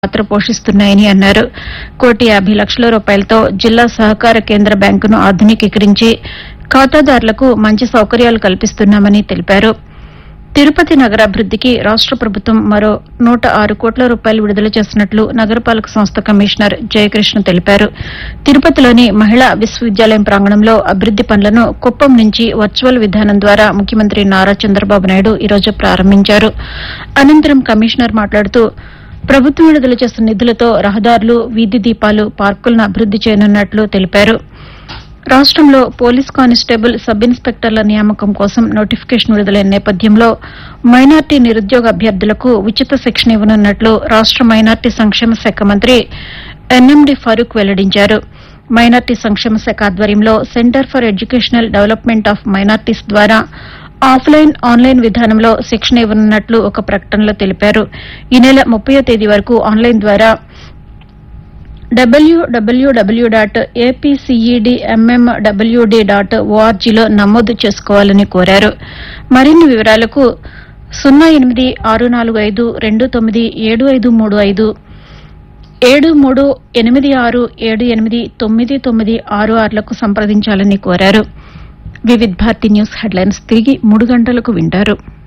పాత్ర పోషిస్తున్నాయని అన్నారు కోటి యాభై లక్షల రూపాయలతో జిల్లా సహకార కేంద్ర బ్యాంకును ఆధునికీకరించి ఖాతాదారులకు మంచి సౌకర్యాలు కల్పిస్తున్నామని తెలిపారు తిరుపతి నగరాభివృద్దికి రాష్ట ప్రభుత్వం మరో నూట ఆరు కోట్ల రూపాయలు విడుదల చేసినట్లు నగరపాలక సంస్థ కమిషనర్ జయకృష్ణ తెలిపారు తిరుపతిలోని మహిళా విశ్వవిద్యాలయం ప్రాంగణంలో అభివృద్ది పనులను కుప్పం నుంచి వర్చువల్ విధానం ద్వారా ముఖ్యమంత్రి నారా చంద్రబాబు నాయుడు ఈరోజు ప్రారంభించారు అనంతరం కమిషనర్ మాట్లాడుతూ ప్రభుత్వం విడుదల చేస్తున్న నిధులతో రహదారులు వీధి దీపాలు పార్కులను అభివృద్ది చేయనున్నట్లు తెలిపారు రాష్టంలో పోలీస్ కానిస్టేబుల్ సబ్ ఇన్స్పెక్టర్ల నియామకం కోసం నోటిఫికేషన్ విడుదలైన నేపథ్యంలో మైనార్టీ నిరుద్యోగ అభ్యర్థులకు ఉచిత శిక్షణ ఇవ్వనున్నట్లు రాష్ట మైనార్టీ సంక్షేమ శాఖ మంత్రి ఎన్ఎండి ఫరూక్ వెల్లడించారు మైనార్టీ సంక్షేమ శాఖ ఆధ్వర్యంలో centre for educational development of minorities ద్వారా ఆఫ్లైన్ ఆన్లైన్ విధానంలో శిక్షణ ఇవ్వనున్నట్లు ఒక ప్రకటనలో తెలిపారు ఈ నెల ముప్పయో తేదీ వరకు ఆన్లైన్ ద్వారా డబ్ల్యూడబ్ల్యూడబ్ల్యూ డాట్ ఏపీసీఈడీఎంఎండబ్ల్యూడీ డాట్ ఓఆర్జీలో నమోదు చేసుకోవాలని కోరారు మరిన్ని వివరాలకు సున్నా ఎనిమిది ఆరు నాలుగు ఐదు రెండు తొమ్మిది ఏడు ఐదు మూడు ఐదు ఏడు మూడు ఎనిమిది ఆరు ఏడు ఎనిమిది తొమ్మిది తొమ్మిది ఆరు ఆరులకు సంప్రదించాలని కోరారు వివిధ్ భారతి న్యూస్ హెడ్లైన్స్ తిరిగి మూడు గంటలకు వింటారు